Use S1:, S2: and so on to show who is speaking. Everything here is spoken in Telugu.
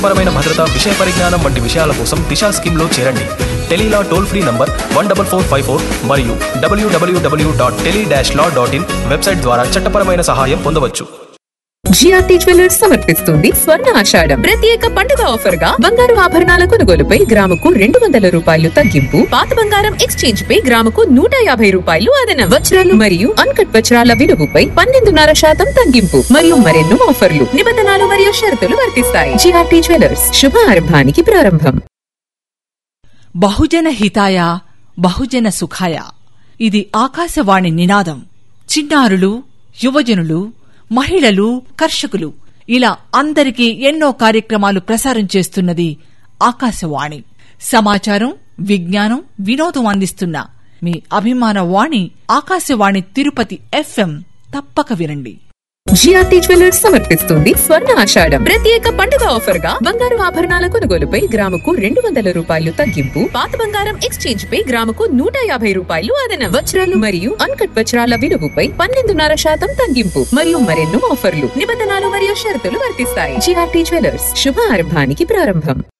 S1: చట్టపరమైన భద్రత విషయ పరిజ్ఞానం వంటి విషయాల కోసం దిశా స్కీమ్లో చేరండి Tele Law toll free number one double four five four మరియు WWW dot tele dash law dot in website ద్వారా చట్టపరమైన సహాయం పొందవచ్చు
S2: జిఆర్టీ జ్యువెలర్స్ సమర్పిస్తుంది స్వర్ణ ఆషాఢం ప్రత్యేక పండుగ ఆఫర్ గా బంగారు ఆభరణాల కొనుగోలుపై గ్రాముకు రెండు వందల రూపాయలు తగ్గింపు పాత బంగారం ఎక్స్చేంజ్ పై గ్రాముకు నూట యాభై రూపాయలు అదనం వజ్రాలు మరియు అన్కట్ వజ్రాల విలువపై పన్నెండున్నర శాతం తగ్గింపు మరియు మరెన్నో ఆఫర్లు నిబంధనలు మరియు షరతులు వర్తిస్తాయి జిఆర్టీ జ్యువెలర్స్ శుభ ఆరంభానికి ప్రారంభం
S3: బహుజన హితాయ బహుజన సుఖాయ ఇది ఆకాశవాణి నినాదం చిన్నారులు యువజనులు మహిళలు కర్షకులు ఇలా అందరికీ ఎన్నో కార్యక్రమాలు ప్రసారం చేస్తున్నది ఆకాశవాణి సమాచారం విజ్ఞానం వినోదం అందిస్తున్న మీ అభిమాన వాణి ఆకాశవాణి తిరుపతి ఎఫ్ఎం తప్పక వినండి
S2: జిఆర్టీ జ్యువెలర్స్ సమర్పిస్తుంది స్వర్ణ ఆషాఢం ప్రత్యేక పండుగ ఆఫర్ గా బంగారు ఆభరణాల కొనుగోలుపై గ్రాముకు రెండు వందల రూపాయలు తగ్గింపు పాత బంగారం ఎక్స్చేంజ్ పై గ్రాముకు నూట యాభై రూపాయలు అదనం వజ్రాలు మరియు అన్కట్ వజ్రాల విలువపై పన్నెండున్నర శాతం తగ్గింపు మరియు మరెన్నో ఆఫర్లు నిబంధనలు మరియు షరతులు వర్తిస్తాయి జిఆర్టీ జ్యువెలర్స్ శుభ ఆరంభానికి ప్రారంభం